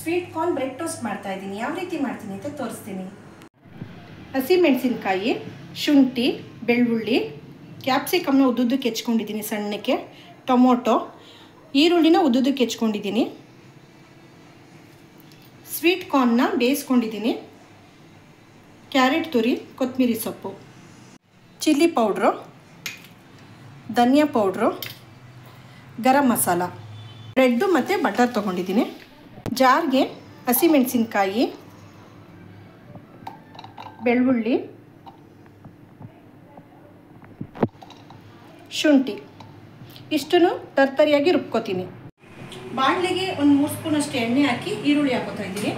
sweet corn bread toast ಮಾಡ್ತಾ ಇದ್ದೀನಿ ಯಾವ ರೀತಿ ಮಾಡ್ತೀನಿ ಅಂತ ತೋರಿಸ್ತೀನಿ ಹಸಿಮೆಣಸಿನ್ಕಾಯಿ ಶುಂಠಿ ಬೆಳ್ಳುಳ್ಳಿ ಕ್ಯಾಪ್ಸಿಕಮ್ನ ಉದ್ದುದ್ದಕ್ಕೆ ಹೆಚ್ಕೊಂಡಿದ್ದೀನಿ ಸಣ್ಣಕ್ಕೆ ಟೊಮೊಟೊ ಈರುಳ್ಳಿನ ಉದ್ದುದ್ದಕ್ಕೆ ಹೆಚ್ಕೊಂಡಿದ್ದೀನಿ ಸ್ವೀಟ್ ಕಾರ್ನ್ನ ಬೇಯಿಸ್ಕೊಂಡಿದ್ದೀನಿ ಕ್ಯಾರೆಟ್ ತುರಿ ಕೊತ್ತಂಬರಿ ಸೊಪ್ಪು ಚಿಲ್ಲಿ ಪೌಡ್ರು ಧನಿಯಾ ಪೌಡ್ರು ಗರಂ ಮಸಾಲ ಬ್ರೆಡ್ಡು ಮತ್ತು ಬಟರ್ ತೊಗೊಂಡಿದ್ದೀನಿ ಜಾರ್ಗೆ ಹಸಿಮೆಣಸಿನ್ಕಾಯಿ ಬೆಳ್ಳುಳ್ಳಿ ಶುಂಠಿ ಇಷ್ಟನ್ನು ತರ್ತರಿಯಾಗಿ ರುಬ್ಕೋತೀನಿ ಬಾಣಲೆಗೆ ಒಂದು ಮೂರು ಸ್ಪೂನಷ್ಟು ಎಣ್ಣೆ ಹಾಕಿ ಈರುಳ್ಳಿ ಹಾಕೋತಾ ಇದ್ದೀನಿ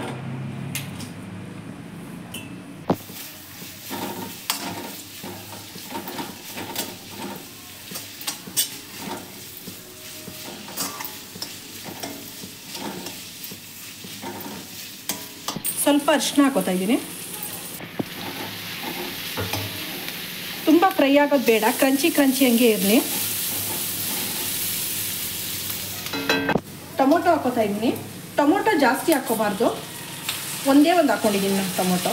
ಸ್ವಲ್ಪ ಅರಿಶಿನ ಹಾಕೋತಾ ಇದ್ದೀನಿ ತುಂಬ ಫ್ರೈ ಆಗೋದು ಬೇಡ ಕ್ರಂಚಿ ಕ್ರಂಚಿ ಹಂಗೆ ಇರಲಿ ಟೊಮೊಟೊ ಹಾಕೋತಾ ಇದ್ದೀನಿ ಟೊಮೊಟೊ ಜಾಸ್ತಿ ಹಾಕ್ಕೋಬಾರ್ದು ಒಂದೇ ಒಂದು ಹಾಕ್ಕೊಂಡಿದ್ದೀನಿ ನಾನು ಟೊಮೊಟೊ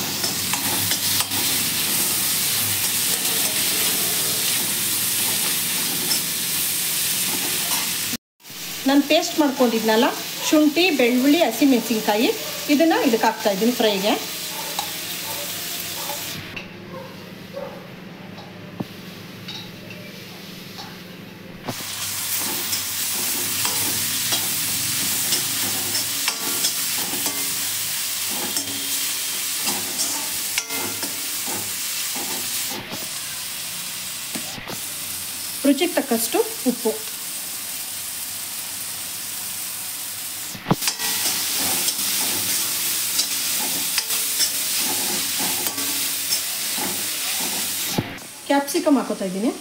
ನಾನು ಪೇಸ್ಟ್ ಮಾಡ್ಕೊಂಡಿದ್ನಲ್ಲ ಶುಂಠಿ ಬೆಳ್ಳುಳ್ಳಿ ಹಸಿಮೆಣಸಿನ್ಕಾಯಿ ಇದನ್ನು ಇದಕ್ಕೆ ಹಾಕ್ತಾ ಇದ್ದೀನಿ ಫ್ರೈಗೆ ರುಚಿಗೆ ತಕ್ಕಷ್ಟು ಉಪ್ಪು ಕ್ಯಾಪ್ಸಿಕಮ್ ಹಾಕೋತಾ ಇದ್ದೀನಿ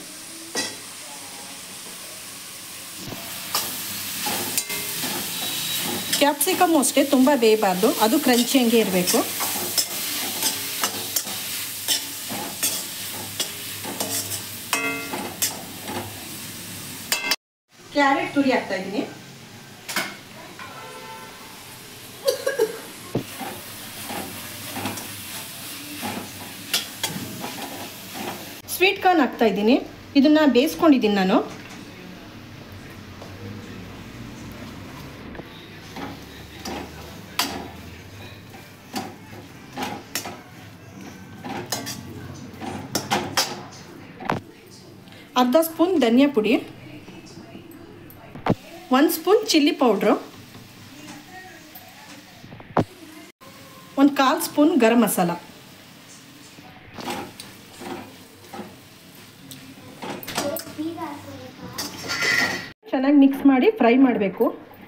ಕ್ಯಾಪ್ಸಿಕಮ್ ಅಷ್ಟೇ ತುಂಬ ಬೇಯಬಾರ್ದು ಅದು ಕ್ರಂಚಿ ಹಂಗೆ ಇರಬೇಕು ಕ್ಯಾರೆಟ್ ತುರಿ ಹಾಕ್ತಾ ಇದ್ದೀನಿ ಸ್ವೀಟ್ ಕಾರ್ನ್ ಹಾಕ್ತಾ ಇದ್ದೀನಿ ಇದನ್ನು ಬೇಯಿಸ್ಕೊಂಡಿದ್ದೀನಿ ನಾನು ಅರ್ಧ ಸ್ಪೂನ್ ಧನಿಯಾ ಪುಡಿ ಒಂದು ಸ್ಪೂನ್ ಚಿಲ್ಲಿ ಪೌಡ್ರು ಒಂದು ಕಾಲು ಸ್ಪೂನ್ ಗರಂ ಮಸಾಲ ಚೆನ್ನಾಗಿ ಮಿಕ್ಸ್ ಮಾಡಿ ಫ್ರೈ ಮಾಡಬೇಕು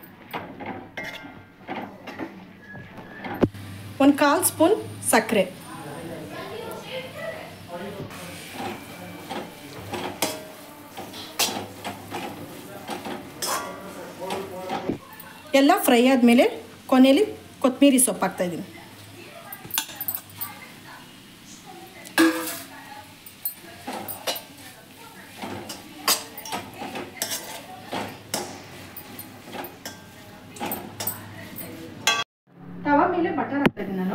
ಒಂದು ಕಾಲು ಸ್ಪೂನ್ ಸಕ್ಕರೆ ಎಲ್ಲ ಫ್ರೈ ಆದಮೇಲೆ ಕೊನೆಯಲ್ಲಿ ಕೊತ್ತಂಬರಿ ಸೊಪ್ಪು ಹಾಕ್ತಾಯಿದ್ದೀನಿ ತವ ಮೇಲೆ ಬಟರ್ ಹಾಕ್ತಾಯಿದ್ದೀನಿ ನಾನು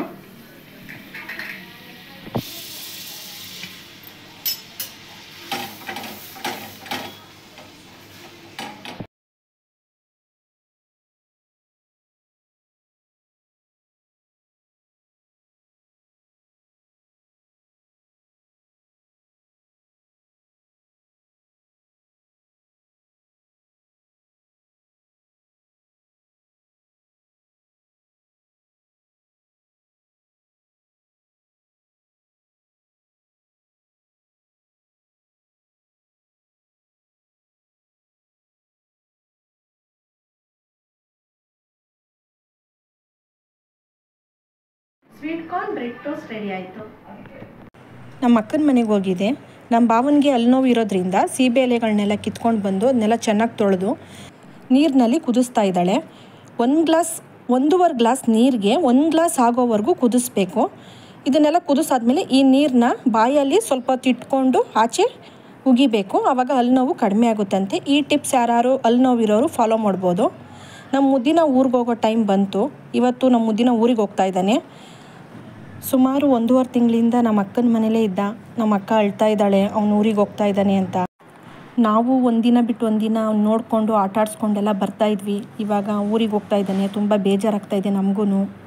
sweet corn bread toast ready ಆಯಿತು ನಮ್ಮ ಅಕ್ಕನ ಮನೆಗೆ ಹೋಗಿದೆ ನಮ್ಮ ಭಾವನಿಗೆ ಅಲ್ಲಿ ನೋವು ಇರೋದ್ರಿಂದ ಸೀಬೆ ಎಲೆಗಳನ್ನೆಲ್ಲ ಕಿತ್ಕೊಂಡು ಬಂದು ಅದನ್ನೆಲ್ಲ ಚೆನ್ನಾಗಿ ತೊಳೆದು ನೀರಿನಲ್ಲಿ ಕುದಿಸ್ತಾ ಇದ್ದಾಳೆ ಒಂದು ಗ್ಲಾಸ್ ಒಂದೂವರೆ ಗ್ಲಾಸ್ ನೀರಿಗೆ ಒಂದು ಗ್ಲಾಸ್ ಆಗೋವರೆಗೂ ಕುದಿಸ್ಬೇಕು ಇದನ್ನೆಲ್ಲ ಕುದಿಸಾದ್ಮೇಲೆ ಈ ನೀರನ್ನ ಬಾಯಲ್ಲಿ ಸ್ವಲ್ಪ ಹೊತ್ತು ಇಟ್ಕೊಂಡು ಆಚೆ ಉಗಿಬೇಕು ಆವಾಗ ಹಲ್ಲು ನೋವು ಕಡಿಮೆ ಆಗುತ್ತಂತೆ ಈ ಟಿಪ್ಸ್ ಯಾರು ಹಲ್ಲು ನೋವು ಇರೋರು ಫಾಲೋ ಮಾಡ್ಬೋದು ನಮ್ಮ ಮುದ್ದಿನ ಊರಿಗೆ ಹೋಗೋ ಟೈಮ್ ಬಂತು ಇವತ್ತು ನಮ್ಮ ಮುದ್ದಿನ ಊರಿಗೆ ಹೋಗ್ತಾ ಇದ್ದಾನೆ ಸುಮಾರು ಒಂದೂವರೆ ತಿಂಗಳಿಂದ ನಮ್ಮ ಅಕ್ಕನ ಮನೇಲೇ ಇದ್ದ ನಮ್ಮ ಅಕ್ಕ ಅಳ್ತಾ ಇದ್ದಾಳೆ ಅವ್ನು ಊರಿಗೆ ಹೋಗ್ತಾ ಇದ್ದಾನೆ ಅಂತ ನಾವು ಒಂದಿನ ಬಿಟ್ಟು ಒಂದಿನ ಅವ್ನು ನೋಡಿಕೊಂಡು ಆಟ ಆಡಿಸ್ಕೊಂಡೆಲ್ಲ ಬರ್ತಾ ಇದ್ವಿ ಇವಾಗ ಊರಿಗೆ ಹೋಗ್ತಾ ಇದ್ದಾನೆ ತುಂಬ ಬೇಜಾರಾಗ್ತಾ ಇದೆ ನಮಗೂ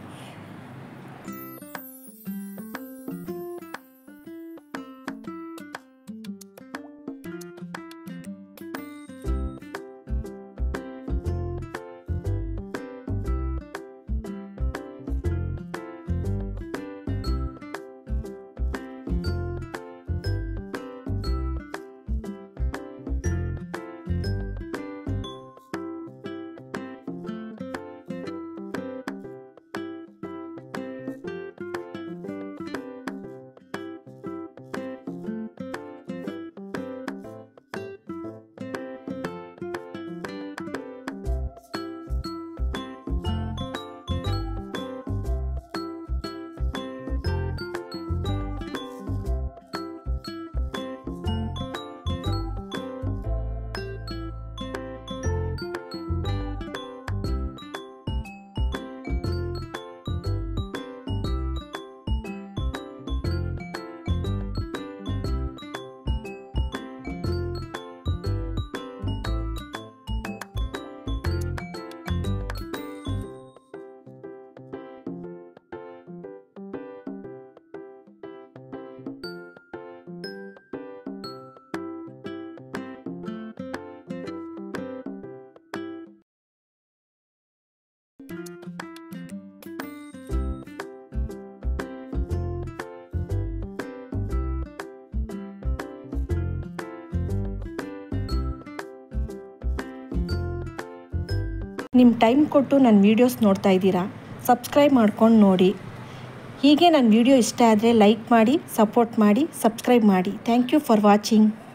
ನಿಮ್ಮ ಟೈಮ್ ಕೊಟ್ಟು ನನ್ನ ವೀಡಿಯೋಸ್ ನೋಡ್ತಾ ಇದ್ದೀರಾ ಸಬ್ಸ್ಕ್ರೈಬ್ ಮಾಡ್ಕೊಂಡು ನೋಡಿ ಹೀಗೆ ನನ್ನ ವೀಡಿಯೋ ಇಷ್ಟ ಆದರೆ ಲೈಕ್ ಮಾಡಿ ಸಪೋರ್ಟ್ ಮಾಡಿ ಸಬ್ಸ್ಕ್ರೈಬ್ ಮಾಡಿ ಥ್ಯಾಂಕ್ ಯು ಫಾರ್ ವಾಚಿಂಗ್